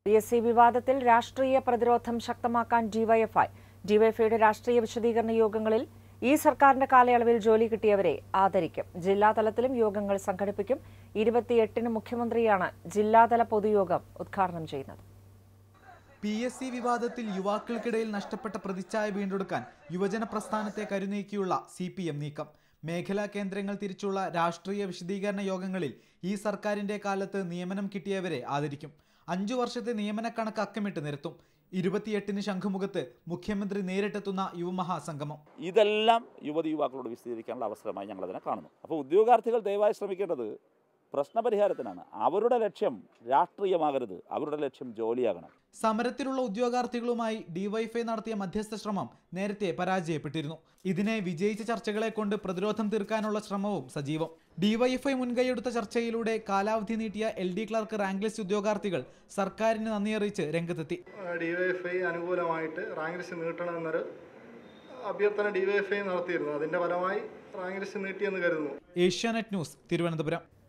P S C വിവാദത്തിൽ രാഷ്ട്രീയ പ്രതിരോധം ശക്തമാക്കാൻ ഡിവൈഎഫ്ഐ ഡിവൈഎഫ്ഐയുടെ രാഷ്ട്രീയ വിശദീകരണ യോഗങ്ങളിൽ ഈ സർക്കാരിന്റെ കാലയളവിൽ ജോലി കിട്ടിയവരെ ആദരിക്കും ജില്ലാതലത്തിലും യോഗങ്ങൾ സംഘടിപ്പിക്കും ഇരുപത്തിയെട്ടിന് മുഖ്യമന്ത്രിയാണ് ജില്ലാതല പൊതുയോഗം ഉദ്ഘാടനം ചെയ്യുന്നത് പി എസ് സി വിവാദത്തിൽ യുവാക്കൾക്കിടയിൽ നഷ്ടപ്പെട്ട പ്രതിച്ഛായ വീണ്ടെടുക്കാൻ യുവജന പ്രസ്ഥാനത്തെ കരുനീക്കിയുള്ള സി പി എം നീക്കം മേഖലാ കേന്ദ്രങ്ങൾ തിരിച്ചുള്ള രാഷ്ട്രീയ വിശദീകരണ യോഗങ്ങളിൽ ഈ സർക്കാരിന്റെ കാലത്ത് നിയമനം കിട്ടിയവരെ ആദരിക്കും അഞ്ചു വർഷത്തെ നിയമന കണക്ക് അക്കമിട്ട് നിരത്തും ഇരുപത്തിയെട്ടിന് ശംഖുമുഖത്ത് മുഖ്യമന്ത്രി നേരിട്ടെത്തുന്ന യുവമഹാസംഗമം ഇതെല്ലാം യുവതി യുവാക്കളോട് വിശദീകരിക്കാനുള്ള അവസരമായി ഞങ്ങൾ അതിനെ കാണുന്നു അപ്പോൾ ഉദ്യോഗാർത്ഥികൾ ദയവായി ശ്രമിക്കേണ്ടത് പ്രശ്നപരിഹാരത്തിനാണ് അവരുടെ ലക്ഷ്യം രാഷ്ട്രീയമാകരുത് അവരുടെ ലക്ഷ്യം ജോലിയാകണം സമരത്തിലുള്ള ഉദ്യോഗാർത്ഥികളുമായി ഡിവൈഫൈ നടത്തിയ മധ്യസ്ഥ ശ്രമം നേരത്തെ പരാജയപ്പെട്ടിരുന്നു ഇതിനെ വിജയിച്ച ചർച്ചകളെ കൊണ്ട് പ്രതിരോധം തീർക്കാനുള്ള ശ്രമവും സജീവം ഡിവൈഎഫ്ഐ മുൻകൈയെടുത്ത ചർച്ചയിലൂടെ കാലാവധി നീട്ടിയ L D clerk rank list ഉദ്യോഗാർത്ഥികൾ സർക്കാരിന് നന്ദി അറിയിച്ച് രംഗത്തെത്തി ഡിവൈഎഫ്ഐ അനുകൂലമായിട്ട് റാങ്ക് ലിസ്റ്റ് നീട്ടണമെന്നൊരു അഭ്യർത്ഥന ഡിവൈഎഫ്ഐ നടത്തിയിരുന്നു അതിന്റെ ഫലമായി റാങ്ക് ലിസ്റ്റ് നീട്ടിയെന്ന് കരുതുന്നു ഏഷ്യാനെറ്റ് ന്യൂസ് തിരുവനന്തപുരം